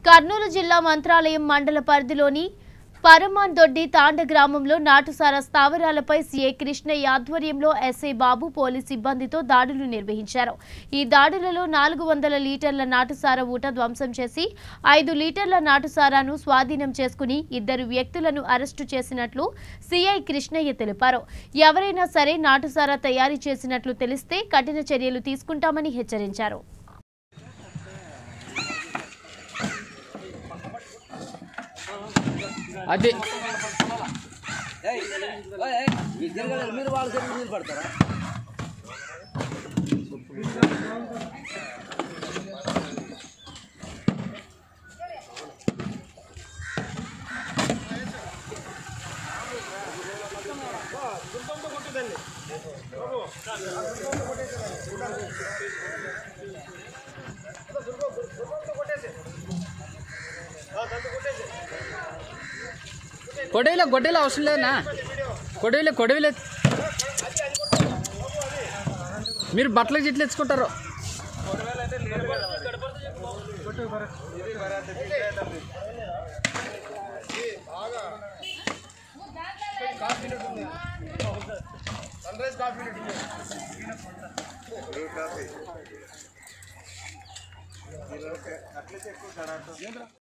కర్నూలు జిల్లా మంత్రాలయం మండల పరిధిలోని పరమాన్ దొడ్డి తాండ గ్రామంలో నాటుసార స్థావరాలపై సీఐ కృష్ణయ్య ఆధ్వర్యంలో ఎస్ఐ బాబు పోలీస్ సిబ్బందితో దాడులు నిర్వహించారు ఈ దాడులలో నాలుగు వందల లీటర్ల నాటుసార ఊట ధ్వంసం చేసి ఐదు లీటర్ల నాటుసారాను స్వాధీనం చేసుకుని ఇద్దరు వ్యక్తులను అరెస్టు చేసినట్లు సిఐ కృష్ణయ్య తెలిపారు ఎవరైనా సరే నాటుసారా తయారీ చేసినట్లు తెలిస్తే కఠిన చర్యలు తీసుకుంటామని హెచ్చరించారు అది ఏయ్, ఓయ్, ఏయ్, ఇద్దరు కదా మీరు వాళ్ళ సైడ్ మీరు పడతారా కొడవలే గొడ్డలే అవసరం లేదన్నా కొడవలే కొడవలే మీరు బట్టలు జిట్లు ఎత్తుకుంటారు